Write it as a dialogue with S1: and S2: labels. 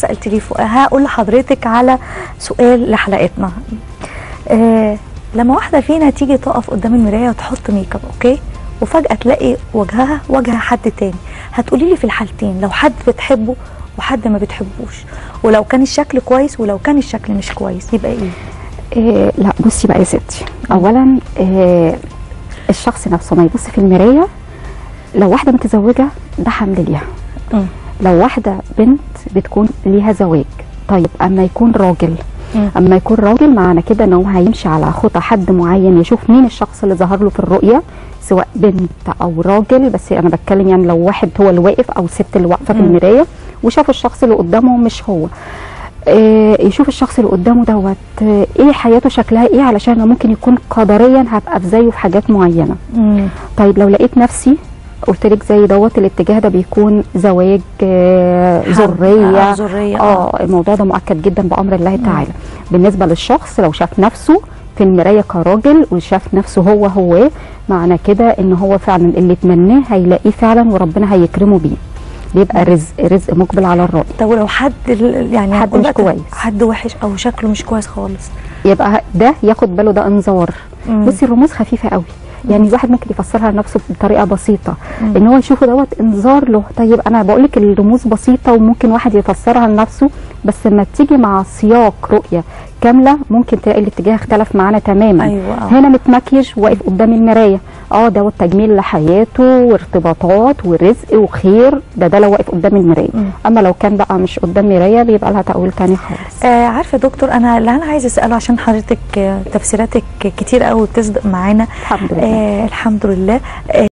S1: سالت لي فوق هقول لحضرتك على سؤال لحلقتنا آه لما واحده فينا تيجي تقف قدام المرايه وتحط ميك اب اوكي وفجاه تلاقي وجهها وجه حد تاني هتقولي لي في الحالتين لو حد بتحبه وحد ما بتحبوش ولو كان الشكل كويس ولو كان الشكل مش كويس يبقى ايه
S2: إيه لا بصي بقى يا ستي اولا إيه الشخص نفسه ما يبص في المرايه لو واحده متزوجه ده حمل ليها
S1: مم.
S2: لو واحده بنت بتكون ليها زواج طيب اما يكون راجل
S1: مم.
S2: اما يكون راجل معنى كده ان هو هيمشي على خطى حد معين يشوف مين الشخص اللي ظهر له في الرؤيه سواء بنت او راجل بس انا بتكلم يعني لو واحد هو اللي واقف او ست اللي واقفه في
S1: مم.
S2: المرايه وشاف الشخص اللي قدامه مش هو آه، يشوف الشخص اللي قدامه دوت آه، ايه حياته شكلها ايه علشان أنا ممكن يكون قدريا هبقى في زيه في حاجات معينه
S1: مم.
S2: طيب لو لقيت نفسي قلت لك زي دوت الاتجاه ده بيكون زواج آه،
S1: حب.
S2: ذريه
S1: آه، ذرية، آه.
S2: اه الموضوع ده مؤكد جدا بامر الله تعالى بالنسبه للشخص لو شاف نفسه في المرايه كراجل وشاف نفسه هو هو معنى كده ان هو فعلا اللي اتمناه هيلاقيه فعلا وربنا هيكرمه بيه بيبقى رزق رزق مقبل على الراجل
S1: طب ولو حد ال- يعني
S2: حد
S1: هنقول
S2: مش
S1: بقى
S2: كويس.
S1: حد وحش او شكله مش كويس خالص
S2: يبقى ده ياخد باله ده انذار
S1: مم.
S2: بصي الرموز خفيفه قوي يعني الواحد ممكن يفسرها لنفسه بطريقه بسيطه
S1: مم.
S2: ان هو يشوفه دوت انذار له طيب انا بقول لك الرموز بسيطه وممكن واحد يفسرها لنفسه بس لما تيجي مع سياق رؤيه كامله ممكن تلاقي الاتجاه اختلف معانا تماما
S1: أيوة، آه.
S2: هنا متمكيج واقف قدام المرايه اه دوت تجميل لحياته وارتباطات ورزق وخير ده ده لو واقف قدام المرايه
S1: مم.
S2: اما لو كان بقى مش قدام مرايه بيبقى لها تاويل تاني خالص
S1: آه عارفه يا دكتور انا اللي انا عايزه اساله عشان حضرتك آه، تفسيراتك كتير قوي بتصدق معانا
S2: الحمد لله
S1: آه الحمد لله آه